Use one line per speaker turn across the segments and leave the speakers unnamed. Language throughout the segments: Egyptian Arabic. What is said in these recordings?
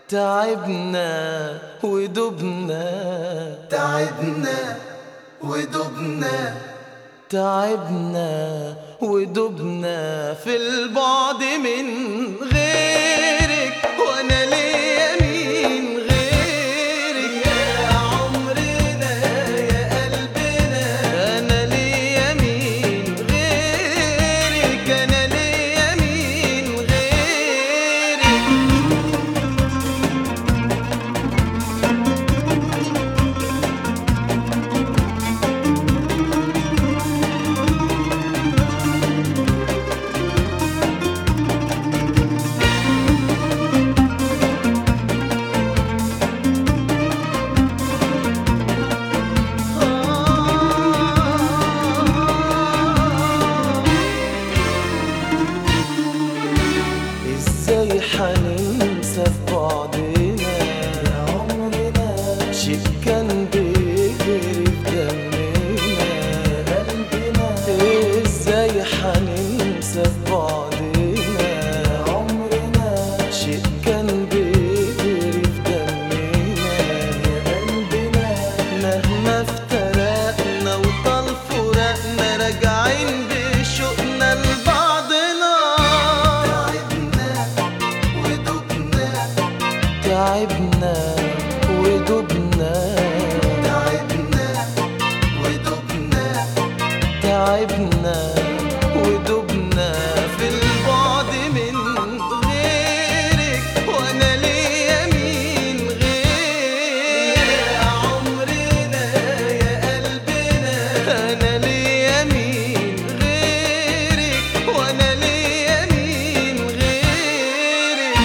تعبنا ودبنا
تعبنا ودبنا
تعبنا ودبنا في البعد من غيرك وانا ليا مين غيرك يا عمرنا يا قلبنا انا ليا مين غيرك انا ليا مين غيرك ازاي حننسى في بعضنا يا عمرنا شيء كان بيجري في دمنا يا قلبنا ازاي حننسى في بعضنا يا عمرنا شيء كان بيجري في دمنا يا قلبنا مهما افترقنا وطال فراقنا راجعين بشوقنا لبعضنا
تعبنا ودبنا
تعبنا ودبنا
تعبنا ودبنا
تعبنا ودبنا في البعد من غيرك وانا ليا مين غيرك يا عمرنا يا قلبنا انا ليا مين غيرك وانا ليا مين غيرك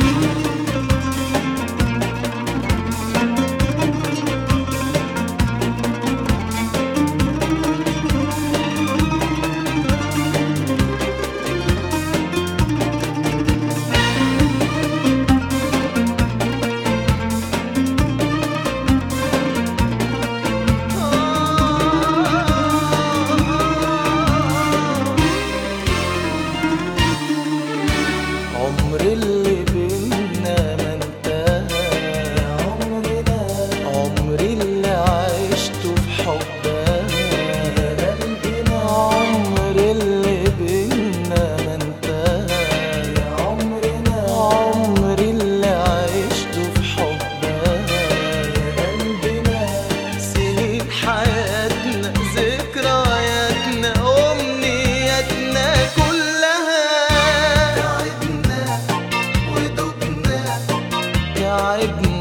عمر اللي بينا ما انتهى
يا عمرنا
عمري اللي عشته في حبها
يا قلبنا
عمر اللي بينا ما انتهى
يا عمرنا
عمري اللي عشته في حبها
يا قلبنا
سنين حياتنا ذكرياتنا أمنياتنا كلها
تعبنا ودبنا
تعبنا